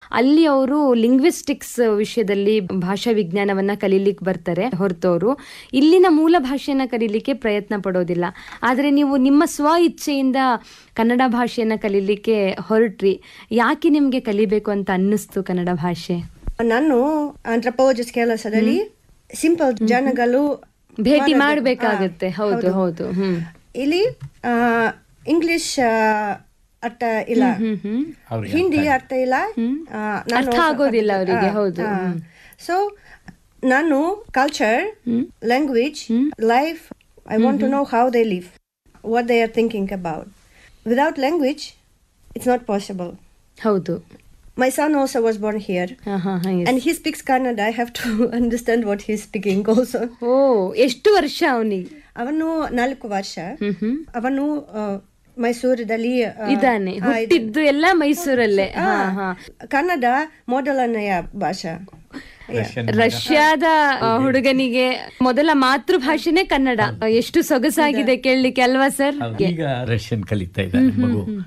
ಅಲ್ಲಿ ಅವರು ಲಿಂಗ್ವಿಸ್ಟಿಕ್ಸ್ ವಿಷಯದಲ್ಲಿ ಭಾಷಾ ವಿಜ್ಞಾನವನ್ನ ಕಲೀಲಿಕ್ಕೆ ಬರ್ತಾರೆ ಹೊರತವರು ಇಲ್ಲಿನ ಮೂಲ ಭಾಷೆಯನ್ನ ಕಲೀಲಿಕ್ಕೆ ಪ್ರಯತ್ನ ಪಡೋದಿಲ್ಲ ಆದರೆ ನೀವು ನಿಮ್ಮ ಸ್ವ ಇಚ್ಛೆಯಿಂದ ಕನ್ನಡ ಭಾಷೆಯನ್ನ ಕಲೀಲಿಕ್ಕೆ ಹೊರಟ್ರಿ ಯಾಕೆ ನಿಮ್ಗೆ ಕಲಿಬೇಕು ಅಂತ ಅನ್ನಿಸ್ತು ಕನ್ನಡ ಭಾಷೆ ನಾನು ಆಂಥ್ರಪೋಲಜಿಸ್ಟ್ ಕೆಲಸದಲ್ಲಿ ಸಿಂಪಲ್ ಜನಗಳು ಭೇಟಿ ಮಾಡೋದು. ಮಾಡ್ಬೇಕಾಗತ್ತೆ ಹಾ, ಹೌದು ಹೌದು ಹ್ಮ್ ಇಲ್ಲಿ ಇಂಗ್ಲಿಷ್ ಅರ್ಥ ಇಲ್ಲ ಹ್ಮ್ ಹ್ಮ್ ಅವ್ರಿಗೆ ಹಿಂದಿ ಅರ್ಥ ಇಲ್ಲ ಆ, ನಾನು ಅರ್ಥ ಆಗೋದಿಲ್ಲ ಅವರಿಗೆ ಹೌದು ಸೊ ನಾನು culture language life I want to know how they live what they are thinking about without language it's not possible ಹೌದು my son also was born here ಹಾ ಹಾ ಹಾ yes. and he speaks Kannada. I have to understand what he's speaking also. ಓ ಎಷ್ಟು ವರ್ಷ ಅವನಿಗೆ ಅವನು ನಾಲ್ಕು ವರ್ಷ ಹ್ಮ್ ಹ್ಮ್ ಅವನು ಆ, ಮೈಸೂರದಲ್ಲಿ ಆ, ಇದಾನೆ ಆ, ಇದು- ಹುಟ್ಟಿದ್ದು ಎಲ್ಲ ಮೈಸೂರಲ್ಲೇ ಹಾ ಹಾ ಕನ್ನಡ ಮೊದಲನೆಯ ಭಾಷಾ ರಷ್ಯನ್ ರಷ್ಯಾದ ಆ, ಹುಡುಗನಿಗೆ ಮೊದಲ ಮಾತೃಭಾಷೆನೇ ಕನ್ನಡ ಎಷ್ಟು ಸೊಗಸಾಗಿದೆ ಕೇಳಲಿಕ್ಕೆ ಅಲ್ವಾ ಸರ್ ಹೌದು. ಈಗ ರಷ್ಯನ್ ಕಲಿತಾ ಇದ್ದಾನೆ ಮಗು